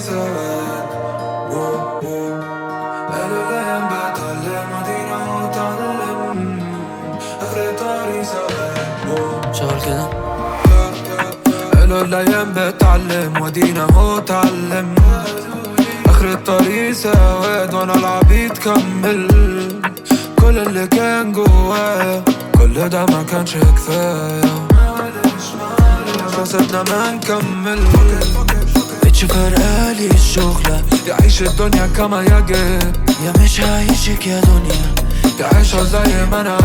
سواد وو وو قالوا الايام بتعلم ادينا وتعلم اخر طريق سواد وو شغل كده قالوا الايام بتعلم ودينا هو تعلم اخر الطريق سواد وانا العبيد كمل كل اللي كان جوايا كل ده ما كانش كفايه فرصتنا ما نكمل مبقتش فارقالي الشغلة يعيش الدنيا كما يجب يا مش هعيشك يا دنيا يعيشها زي ما انا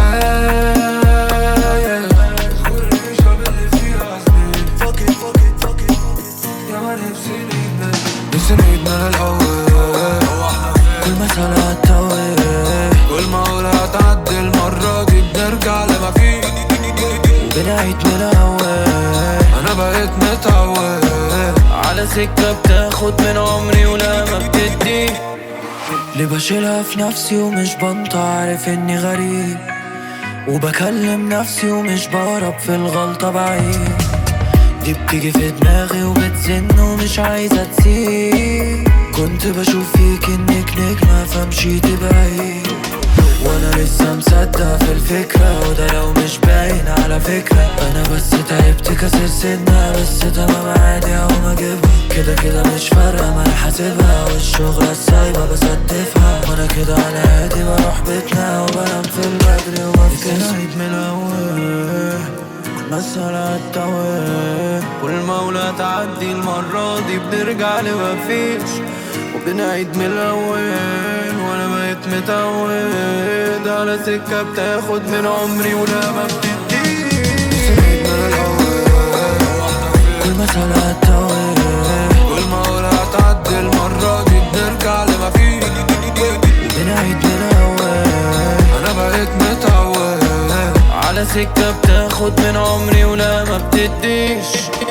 عايز خد العيشة باللي فيها زميل يا ما نفسي نعيد نفسي نعيد من الأول كل مسألة هتطول كل ما أقول هتعدي المرة دي بنرجع لما فيه وبنعيد من الأول أنا بقيت متعود على سكة بتاخد من عمري ولا ما بتدي ليه بشيلها في نفسي ومش بنطق عارف اني غريب وبكلم نفسي ومش بهرب في الغلطة بعيد دي بتيجي في دماغي وبتزن ومش عايزة تسيب كنت بشوف فيك انك نجمة فمشيت بعيد وانا لسه مصدق في الفكرة وده لو مش باين على فكرة انا بس تعبت كسر سنة بس تمام عادي اقوم اجيبها كده كده مش فارقة ما انا حاسبها والشغلة السايبة بستفها وانا كده على هادي بروح بيتنا وبنام في البدري وبفكس عيد من الاول كل مسألة هتطول كل مولى تعدي المرة دي بنرجع لمفيش وبنعيد من الأول وأنا بقيت متعود على سكة بتاخد من عمري ولا ما بتديش من الأول كل مسألة هتطول كل ما أقول هتعدي المرة دي بنرجع لما فيه وبنعيد من الأول أنا بقيت متعود على سكة بتاخد من عمري ولا ما بتديش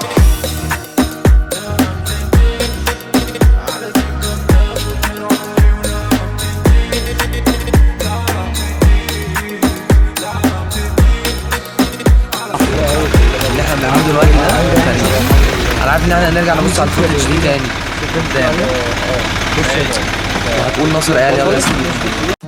اللي احنا بنعمله دلوقتي ده يعني انا عارف ان احنا هنرجع نبص على الفوتج دي تاني قدام وهتقول ناصر قال يلا اسمي